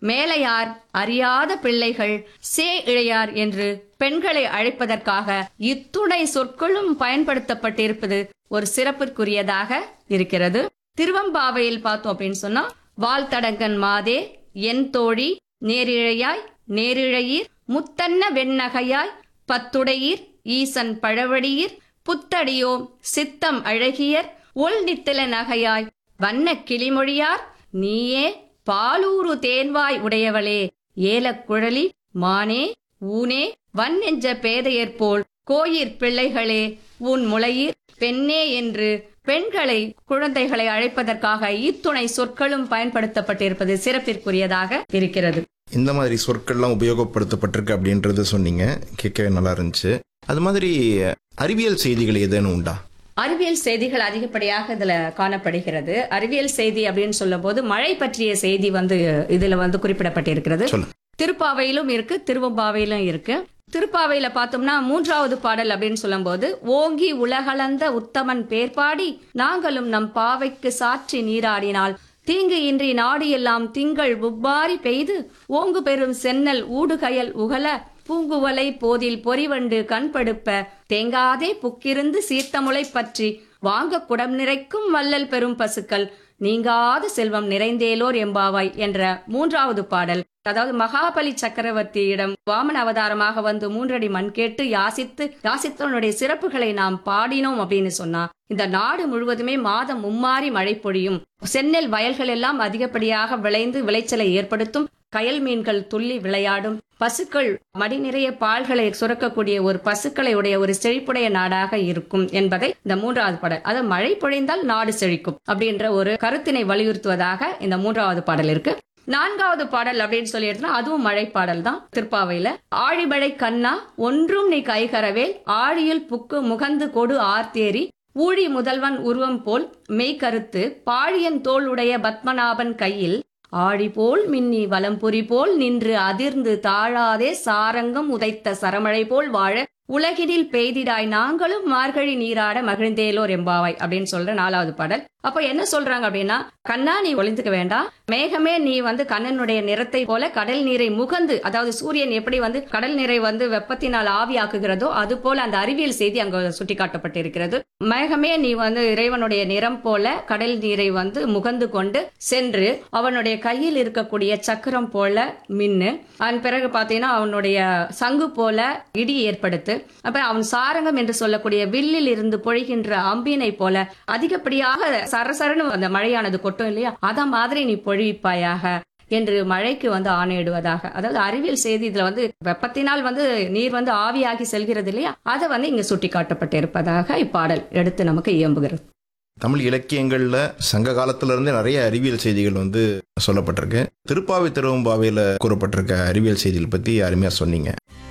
மேலையார் அறியாத பிள்ளைகள் சே இழையார் என்று பெண்களை அழைப்பதற்காக இத்துணை சொற்களும் பயன்படுத்தப்பட்டிருப்பது ஒரு சிறப்பிற்குரியதாக இருக்கிறது திருவம்பாவையில் பார்த்தோம் அப்படின்னு சொன்னா வால்தடங்கன் மாதே என் தோழி நேரிழையாய் நேரிழையீர் முத்தன்ன வெண்ணகையாய் பத்துடையீர் ஈசன் பழவடியீர் புத்தடியோம் சித்தம் அழகியர் ஒள் நித்தில நகையாய் வண்ண கிளிமொழியார் நீயே பாலூரு தேன்வாய் உடையவளே ஏலக்குழலி மானே ஊனே வன்னெஞ்ச பேதையர் போல் கோயிற் பிள்ளைகளே உன் முளையீர் பெண்ணே என்று பெண்களை குழந்தைகளை அழைப்பதற்காக இத்துணை சொற்களும் பயன்படுத்தப்பட்டிருப்பது சிறப்பிற்குரியதாக இருக்கிறது இந்த மாதிரி சொற்கள்லாம் உபயோகப்படுத்தப்பட்டிருக்கு அப்படின்றது சொன்னீங்க கேட்கவே நல்லா இருந்துச்சு அது மாதிரி அறிவியல் செய்திகள் ஏதேனும் உண்டா அறிவியல் செய்திகள் அதிகப்படியாக இதுல காணப்படுகிறது அறிவியல் செய்தி அப்படின்னு சொல்லும்போது மழை பற்றிய செய்தி வந்து இதுல வந்து குறிப்பிடப்பட்டிருக்கிறது சொல்லு. திருப்பாவையிலும் இருக்கு திருவம்பாவையிலும் இருக்கு திருப்பாவையில பார்த்தோம்னா மூன்றாவது பாடல் அப்படின்னு சொல்லும்போது ஓங்கி உலகளந்த உத்தமன் பேர்பாடி நாங்களும் நம் பாவைக்கு சாற்றி நீராடினால் தீங்கு இன்றி நாடு எல்லாம் திங்கள் உப்பாரி பெய்து ஓங்கு பெறும் சென்னல் ஊடுகயல் உகல பூங்குவலை போதில் பொறிவண்டு கண்படுப்ப தேங்காதே புக்கிருந்து சீர்த்தமுளை பற்றி வாங்க குடம் நிறைக்கும் வள்ளல் பெரும் பசுக்கள் நீங்காத செல்வம் நிறைந்தேலோர் எம்பாவாய் என்ற மூன்றாவது பாடல் அதாவது மகாபலி சக்கரவர்த்தியிடம் வாமன அவதாரமாக வந்து மூன்றடி மண் கேட்டு யாசித்து யாசித்தவனுடைய சிறப்புகளை நாம் பாடினோம் அப்படின்னு சொன்னா இந்த நாடு முழுவதுமே மாதம் மும்மாறி மழை பொழியும் செந்நெல் வயல்கள் எல்லாம் அதிகப்படியாக விளைந்து விளைச்சலை ஏற்படுத்தும் கயல் மீன்கள் துள்ளி விளையாடும் பசுக்கள் மடி நிறைய பால்களை சுரக்கக்கூடிய ஒரு பசுக்களை உடைய ஒரு செழிப்புடைய நாடாக இருக்கும் என்பதை இந்த மூன்றாவது பாடல் அது மழை பொழிந்தால் நாடு செழிக்கும் அப்படின்ற ஒரு கருத்தினை வலியுறுத்துவதாக இந்த மூன்றாவது பாடல் இருக்கு நான்காவது பாடல் அப்படின்னு சொல்லி எடுத்தோம்னா அதுவும் மழை பாடல் தான் திருப்பாவையில ஆழிமழை கண்ணா ஒன்றும் நீ கைகரவேல் ஆழியில் புக்கு முகந்து கொடு ஆர்த்தேரி ஊழி முதல்வன் உருவம் போல் மெய்கருத்து பாழியன் தோள் உடைய பத்மநாபன் கையில் ஆழி போல் மின்னி வலம்புரி போல் நின்று அதிர்ந்து தாழாதே சாரங்கம் உதைத்த சரமழை போல் வாழ உலகினில் பெய்திடாய் நாங்களும் மார்கழி நீராட மகிழ்ந்தேலோர் எம்பாவாய் அப்படின்னு சொல்ற நாலாவது பாடல் அப்ப என்ன சொல்றாங்க அப்படின்னா கண்ணா நீ ஒளிந்துக்க வேண்டாம் மேகமே நீ வந்து கண்ணனுடைய நிறத்தை போல கடல் நீரை முகந்து அதாவது சூரியன் எப்படி வந்து கடல் நீரை வந்து வெப்பத்தினால் ஆவியாக்குகிறதோ அது போல அந்த அறிவியல் செய்தி அங்க சுட்டிக்காட்டப்பட்டிருக்கிறது மேகமே நீ வந்து இறைவனுடைய நிறம் போல கடல் நீரை வந்து முகந்து கொண்டு சென்று அவனுடைய கையில் இருக்கக்கூடிய சக்கரம் போல மின்னு அதன் பிறகு பாத்தீங்கன்னா அவனுடைய சங்கு போல இடி ஏற்படுத்து அப்ப அவன் சாரங்கம் என்று சொல்லக்கூடிய வில்லில் இருந்து பொழிகின்ற அம்பினை போல அதிகப்படியாக சரசரன்னு அந்த மழையானது கொட்டும் இல்லையா அத மாதிரி நீ பொழிவிப்பாயாக என்று மழைக்கு வந்து ஆணையிடுவதாக அதாவது அறிவியல் செய்தி இதுல வந்து வெப்பத்தினால் வந்து நீர் வந்து ஆவியாகி செல்கிறது இல்லையா அதை வந்து இங்க சுட்டி காட்டப்பட்டிருப்பதாக இப்பாடல் எடுத்து நமக்கு இயம்புகிறது தமிழ் இலக்கியங்கள்ல சங்க காலத்துல இருந்தே நிறைய அறிவியல் செய்திகள் வந்து சொல்லப்பட்டிருக்கு திருப்பாவை திருவம்பாவையில கூறப்பட்டிருக்க அறிவியல் செய்திகள் பத்தி அருமையா சொன்னீங்க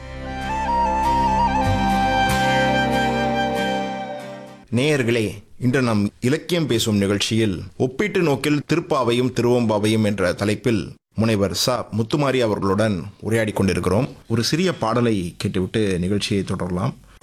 நேயர்களே இன்று நாம் இலக்கியம் பேசும் நிகழ்ச்சியில் ஒப்பீட்டு நோக்கில் திருப்பாவையும் திருவம்பாவையும் என்ற தலைப்பில் முனைவர் ச முத்துமாரி அவர்களுடன் உரையாடி கொண்டிருக்கிறோம் ஒரு சிறிய பாடலை கேட்டுவிட்டு நிகழ்ச்சியை தொடரலாம்